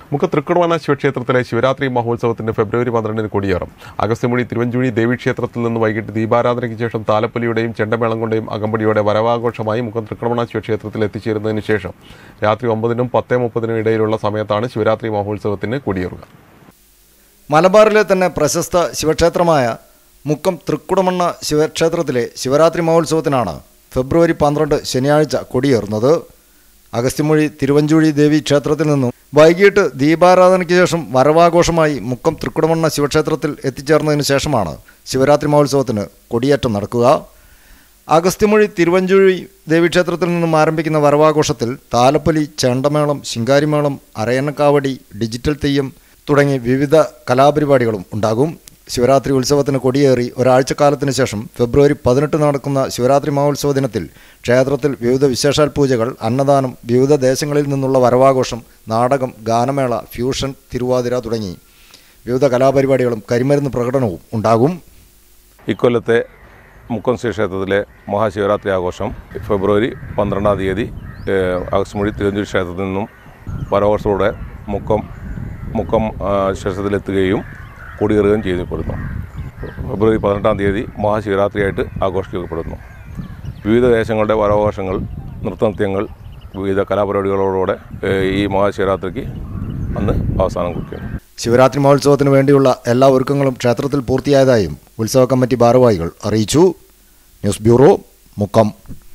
മുഖ തൃക്കുടവന ശിവക്ഷേത്രത്തിലെ ശിവരാത്രി മഹോത്സവത്തിന് ഫെബ്രുവരി പന്ത്രണ്ടിന് കൊടിയേറും അഗസ്ത്യമൊഴി തിരുവഞ്ചൂഴി ദേവീക്ഷേത്രത്തിൽ നിന്ന് വൈകിട്ട് ദീപാരാധനയ്ക്ക് ശേഷം താലപ്പൊലിയുടെയും ചെണ്ടമേളം കൊണ്ടേയും അകമ്പടിയോടെ വരവാഘോഷമായി മുഖം തൃക്കുടവന ശിവക്ഷേത്രത്തിൽ എത്തിച്ചേരുന്നതിന് ശേഷം രാത്രി ഒമ്പതിനും പത്തേ മുപ്പതിനും ഇടയിലുള്ള സമയത്താണ് ശിവരാത്രി മഹോത്സവത്തിന് കൊടിയേറുക മലബാറിലെ തന്നെ പ്രശസ്ത ശിവക്ഷേത്രമായ മുക്കം തൃക്കുടമണ്ണ ശിവക്ഷേത്രത്തിലെ ശിവരാത്രി മഹോത്സവത്തിനാണ് ഫെബ്രുവരി പന്ത്രണ്ട് ശനിയാഴ്ച കൊടിയേറുന്നത് അഗസ്ത്യമൊഴി തിരുവഞ്ചൂഴി ദേവി ക്ഷേത്രത്തിൽ നിന്നും വൈകിട്ട് ദീപാരാധനയ്ക്ക് ശേഷം വരവാഘോഷമായി മുക്കം തൃക്കുടമണ്ണ ശിവക്ഷേത്രത്തിൽ എത്തിച്ചേർന്നതിന് ശേഷമാണ് ശിവരാത്രി മഹോത്സവത്തിന് കൊടിയേറ്റം നടക്കുക അഗസ്ത്യമൊഴി തിരുവഞ്ചൂഴി ദേവീക്ഷേത്രത്തിൽ നിന്നും ആരംഭിക്കുന്ന വരവാഘോഷത്തിൽ താലപ്പൊലി ചെണ്ടമേളം ശിങ്കാരിമേളം അരയണ്ണക്കാവടി ഡിജിറ്റൽ തെയ്യം തുടങ്ങി വിവിധ കലാപരിപാടികളും ഉണ്ടാകും ശിവരാത്രി ഉത്സവത്തിന് കൊടിയേറി ഒരാഴ്ചക്കാലത്തിന് ശേഷം ഫെബ്രുവരി പതിനെട്ട് നടക്കുന്ന ശിവരാത്രി മഹോത്സവ ദിനത്തിൽ ക്ഷേത്രത്തിൽ വിവിധ വിശേഷാൽ പൂജകൾ അന്നദാനം വിവിധ ദേശങ്ങളിൽ നിന്നുള്ള വരവാഘോഷം നാടകം ഗാനമേള ഫ്യൂഷൻ തിരുവാതിര തുടങ്ങി വിവിധ കലാപരിപാടികളും കരിമരുന്ന് പ്രകടനവും ഉണ്ടാകും ഇക്കൊല്ലത്തെ മുക്കം ശ്രീക്ഷേത്രത്തിലെ മഹാശിവരാത്രി ആഘോഷം ഫെബ്രുവരി പന്ത്രണ്ടാം തീയതി ഏഹ്, അഗസ്ത്യമൊഴി തിരുവഞ്ചൂരി ക്ഷേത്രത്തിൽ നിന്നും പരവർഷത്തോടെ മുക്കം മുക്കം ആ, ക്ഷേത്രത്തിലെത്തുകയും കൊടിയേറുകയും ചെയ്യപ്പെടുന്നു ഫെബ്രുവരി പതിനെട്ടാം തീയതി മഹാശിവരാത്രിയായിട്ട് ആഘോഷിക്കപ്പെടുന്നു വിവിധ ദേശങ്ങളുടെ വരവാഘോഷങ്ങൾ നൃത്തനൃത്യങ്ങൾ വിവിധ കലാപരിപാടികളോടെ ഏഹ്, ഈ മഹാശിവരാത്രിക്ക് അന്ന് അവസാനം കുറിക്കുന്നു ശിവരാത്രി മഹോത്സവത്തിന് വേണ്ടിയുള്ള എല്ലാ ഒരുക്കങ്ങളും ക്ഷേത്രത്തിൽ പൂർത്തിയായതായും ഉത്സവ കമ്മിറ്റി ഭാരവാഹികൾ അറിയിച്ചു ന്യൂസ് ബ്യൂറോ മുക്കം